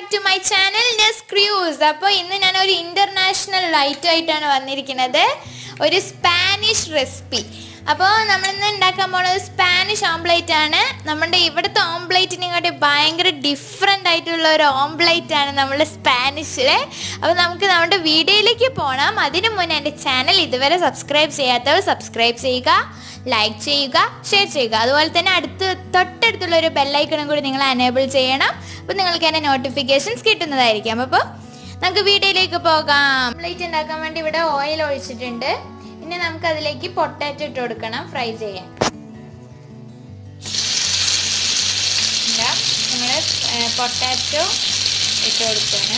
Back to my channel നെസ് ക്രൂസ് അപ്പോൾ ഇന്ന് ഞാൻ ഒരു ഇന്റർനാഷണൽ ലൈറ്റ് ആയിട്ടാണ് വന്നിരിക്കുന്നത് ഒരു സ്പാനിഷ് റെസിപ്പി അപ്പോൾ നമ്മളിന്ന് ഉണ്ടാക്കാൻ പോകുന്നത് സ്പാനിഷ് ഓംപ്ലേറ്റ് ആണ് നമ്മുടെ ഇവിടുത്തെ ഓംപ്ലേറ്റിനെക്കാട്ടി ഭയങ്കര ഡിഫറെൻ്റ് ആയിട്ടുള്ള ഒരു ഓംപ്ലേറ്റ് ആണ് നമ്മൾ സ്പാനിഷിലെ അപ്പോൾ നമുക്ക് നമ്മുടെ വീഡിയോയിലേക്ക് പോകണം അതിനു മുന്നേ എൻ്റെ ചാനൽ ഇതുവരെ സബ്സ്ക്രൈബ് ചെയ്യാത്തവർ സബ്സ്ക്രൈബ് ചെയ്യുക ലൈക്ക് ചെയ്യുക ഷെയർ ചെയ്യുക അതുപോലെ തന്നെ അടുത്ത് തൊട്ടടുത്തുള്ള ഒരു ബെല്ലൈക്കണും കൂടി നിങ്ങൾ എനേബിൾ ചെയ്യണം അപ്പോൾ നിങ്ങൾക്ക് എൻ്റെ നോട്ടിഫിക്കേഷൻസ് കിട്ടുന്നതായിരിക്കും അപ്പോൾ നമുക്ക് വീഡിയോയിലേക്ക് പോകാം ഓംലേറ്റ് ഉണ്ടാക്കാൻ വേണ്ടി ഇവിടെ ഓയിൽ ഒഴിച്ചിട്ടുണ്ട് ഇനി നമുക്ക് അതിലേക്ക് പൊട്ടാറ്റോ ഇട്ട് കൊടുക്കണം ഫ്രൈ ചെയ്യാൻ നമ്മൾ പൊട്ടാറ്റോ ഇട്ട് കൊടുക്കണം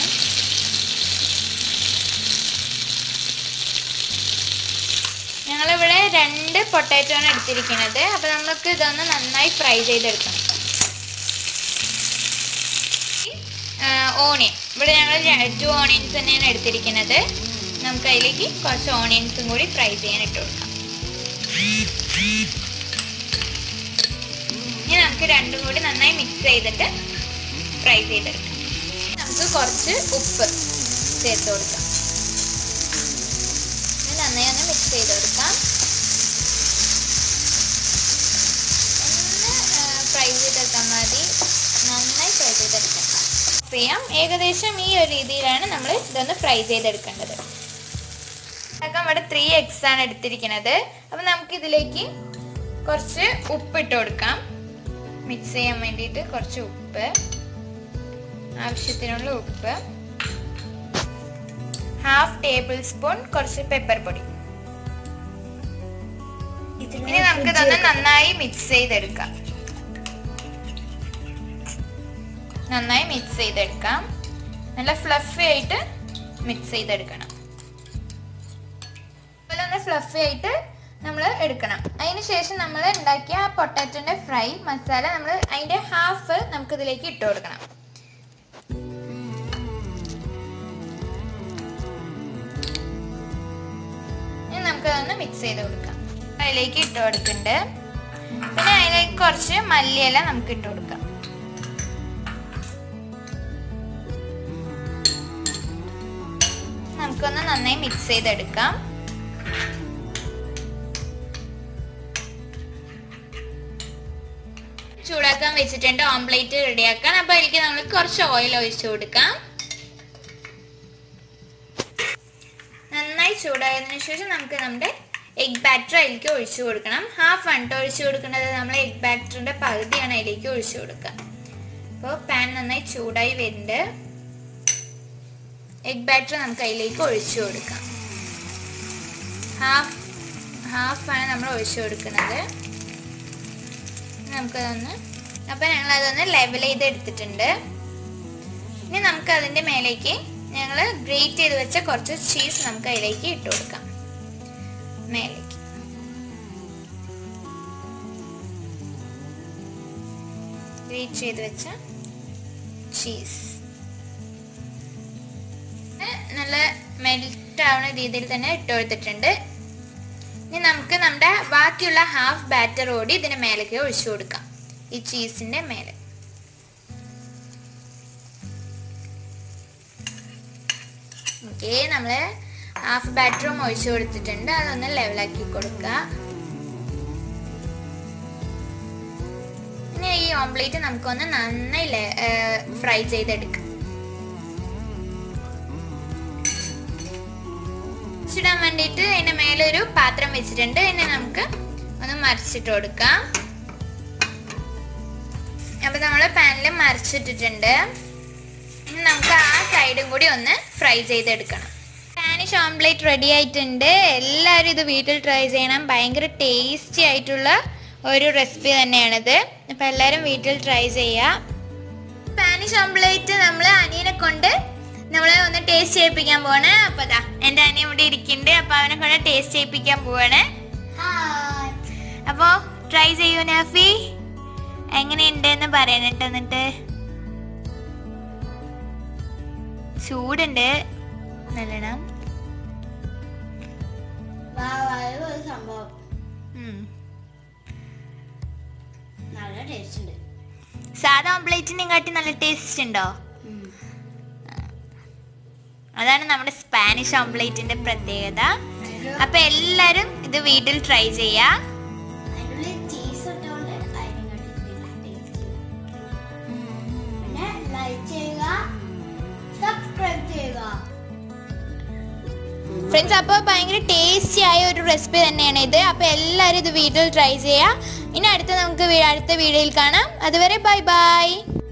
ഞങ്ങളിവിടെ രണ്ട് പൊട്ടാറ്റോ ആണ് എടുത്തിരിക്കുന്നത് അപ്പോൾ നമുക്ക് ഇതൊന്ന് നന്നായി ഫ്രൈ ചെയ്തെടുക്കണം ഓണിയൻ ഇവിടെ ഞങ്ങൾ ടു ഓണിയൻസ് തന്നെയാണ് എടുത്തിരിക്കുന്നത് നമുക്ക് അതിലേക്ക് കുറച്ച് ഓണിയൻസും കൂടി ഫ്രൈ ചെയ്യാൻ ഇട്ട് കൊടുക്കാം ഇനി നമുക്ക് രണ്ടും കൂടി നന്നായി മിക്സ് ചെയ്തിട്ട് ഫ്രൈ ചെയ്തെടുക്കാം നമുക്ക് കുറച്ച് ഉപ്പ് ചേർത്ത് കൊടുക്കാം ഇത് നന്നായി ഒന്ന് മിക്സ് ചെയ്ത് കൊടുക്കാം ഒന്ന് ഫ്രൈ ചെയ്തെടുക്കാൻ മതി നന്നായി ഫ്രൈ ചെയ്തെടുക്കാം ചെയ്യാം ഏകദേശം ഈ ഒരു രീതിയിലാണ് നമ്മൾ ഇതൊന്ന് ഫ്രൈ ചെയ്തെടുക്കേണ്ടത് അതൊക്കെ ഇവിടെ ത്രീ എഗ്സ് ആണ് എടുത്തിരിക്കുന്നത് അപ്പം നമുക്ക് ഇതിലേക്ക് കുറച്ച് ഉപ്പ് ഇട്ട് കൊടുക്കാം മിക്സ് ചെയ്യാൻ വേണ്ടിയിട്ട് കുറച്ച് ഉപ്പ് ആവശ്യത്തിനുള്ള ഉപ്പ് ഹാഫ് ടേബിൾ സ്പൂൺ കുറച്ച് പെപ്പർ പൊടി ഇനി നമുക്ക് ഇതൊന്ന് നന്നായി മിക്സ് ചെയ്തെടുക്കാം നന്നായി മിക്സ് ചെയ്തെടുക്കാം നല്ല ഫ്ലഫി ആയിട്ട് മിക്സ് ചെയ്തെടുക്കണം അതുപോലെ ഒന്ന് ഫ്ലഫി ആയിട്ട് നമ്മൾ എടുക്കണം അതിന് ശേഷം നമ്മൾ ഉണ്ടാക്കിയ ആ പൊട്ടാറ്റോൻ്റെ ഫ്രൈ മസാല നമ്മൾ അതിൻ്റെ ഹാഫ് നമുക്ക് ഇതിലേക്ക് ഇട്ട് കൊടുക്കണം ഇനി നമുക്ക് അതൊന്ന് മിക്സ് ചെയ്ത് കൊടുക്കാം അതിലേക്ക് ഇട്ട് കൊടുക്കുന്നുണ്ട് പിന്നെ അതിലേക്ക് കുറച്ച് മല്ലിയില നമുക്ക് ഇട്ട് കൊടുക്കാം നമുക്കൊന്ന് നന്നായി മിക്സ് ചെയ്തെടുക്കാം ചൂടാക്കാൻ വെച്ചിട്ടുണ്ട് ഓംപ്ലേറ്റ് റെഡിയാക്കാൻ അപ്പൊ അതിലേക്ക് നമ്മൾ കുറച്ച് ഓയിൽ ഒഴിച്ചു കൊടുക്കാം നന്നായി ചൂടായതിനു ശേഷം നമുക്ക് നമ്മുടെ എഗ് ബാറ്റർ അതിലേക്ക് ഒഴിച്ചു കൊടുക്കണം ഹാഫ് ആണ് ഒഴിച്ചു കൊടുക്കുന്നത് നമ്മൾ എഗ് ബാറ്ററിന്റെ പകുതിയാണ് അതിലേക്ക് ഒഴിച്ചു കൊടുക്കുക അപ്പോൾ പാൻ നന്നായി ചൂടായി വരുന്നുണ്ട് എഗ് ബാറ്റർ നമുക്ക് അതിലേക്ക് ഒഴിച്ചു കൊടുക്കാം ഹാഫ് ഹാഫാണ് നമ്മൾ ഒഴിച്ചു കൊടുക്കുന്നത് നമുക്കതൊന്ന് അപ്പം ഞങ്ങൾ അതൊന്ന് ലെവൽ ചെയ്ത് എടുത്തിട്ടുണ്ട് ഇനി നമുക്ക് അതിൻ്റെ മേലേക്ക് ഞങ്ങൾ ഗ്രേറ്റ് ചെയ്ത് വെച്ച കുറച്ച് ചീസ് നമുക്ക് അതിലേക്ക് ഇട്ട് കൊടുക്കാം മേലേക്ക് ഗ്രേറ്റ് ചെയ്ത് വെച്ച ചീസ് നല്ല മെൽറ്റ് ആവുന്ന രീതിയിൽ തന്നെ ഇട്ട് കൊടുത്തിട്ടുണ്ട് ഇനി നമുക്ക് നമ്മുടെ ബാക്കിയുള്ള ഹാഫ് ബാറ്റർ കൂടി ഇതിന് മേലേക്ക് ഒഴിച്ചു കൊടുക്കാം ഈ ചീസിന്റെ മേലെ ഓക്കെ നമ്മൾ ഹാഫ് ബാറ്ററും ഒഴിച്ചു കൊടുത്തിട്ടുണ്ട് അതൊന്ന് ലെവലാക്കി കൊടുക്കുക ഇനി ഈ ഓംപ്ലേറ്റ് നമുക്കൊന്ന് നന്നായി ഫ്രൈ ചെയ്തെടുക്കാം ഇടാൻ വേണ്ടിയിട്ട് അതിന്റെ മേലെ ഒരു പാത്രം വെച്ചിട്ടുണ്ട് അതിനെ നമുക്ക് ഒന്ന് മറിച്ചിട്ട് കൊടുക്കാം അപ്പൊ നമ്മൾ പാനിൽ മറിച്ചിട്ടിട്ടുണ്ട് ഇനി നമുക്ക് ആ സൈഡും കൂടി ഒന്ന് ഫ്രൈ ചെയ്തെടുക്കണം സ്പാനിഷ് ഓംപ്ലേറ്റ് റെഡി ആയിട്ടുണ്ട് എല്ലാവരും ഇത് വീട്ടിൽ ട്രൈ ചെയ്യണം ഭയങ്കര ടേസ്റ്റി ആയിട്ടുള്ള ഒരു റെസിപ്പി തന്നെയാണിത് അപ്പൊ എല്ലാവരും വീട്ടിൽ ട്രൈ ചെയ്യാം സ്പാനിഷ് ഓംപ്ലേറ്റ് നമ്മൾ അനിയനെ കൊണ്ട് നമ്മളെ ഒന്ന് ടേസ്റ്റ് ചെയ്യിപ്പിക്കാൻ പോവാണ് അപ്പൊ ദാ എന്റെ അനിയൻ ഇവിടെ ഇരിക്കുന്നുണ്ട് അപ്പൊ അവനെ കൊണ്ട് ടേസ്റ്റ് ചെയ്യിപ്പിക്കാൻ പോവാണ് അപ്പോ ട്രൈ ചെയ്യൂ നാഫി എങ്ങനെയുണ്ട് എന്ന് പറയണട്ടോ എന്നിട്ട് ചൂടുണ്ട് നല്ലോണം സംഭവം ഉം. നല്ല ടേസ്റ്റ് ഉണ്ട് സാധാ ഓംപ്ലേറ്റിനെയും കാട്ടി നല്ല ടേസ്റ്റ് ഉണ്ടോ അതാണ് നമ്മുടെ സ്പാനിഷ് ഓംപ്ലേറ്റിന്റെ പ്രത്യേകത അപ്പൊ എല്ലാരും ഇത് വീട്ടിൽ ട്രൈ ചെയ്യാ അതിനുള്ളിൽ ചീസ് ഇട്ടുകൊണ്ട് അതിനെക്കാട്ടി ടേസ്റ്റ് പിന്നെ ലൈക്ക് ചെയ്യുക സബ്സ്ക്രൈബ് ചെയ്യുക ഫ്രണ്ട്സ് അപ്പോൾ ഭയങ്കര ടേസ്റ്റി ആയ ഒരു റെസിപ്പി തന്നെയാണ് ഇത് അപ്പോൾ എല്ലാവരും ഇത് വീട്ടിൽ ട്രൈ ചെയ്യുക ഇനി അടുത്ത നമുക്ക് വീ- അടുത്ത വീഡിയോയിൽ കാണാം അതുവരെ ബൈ ബൈ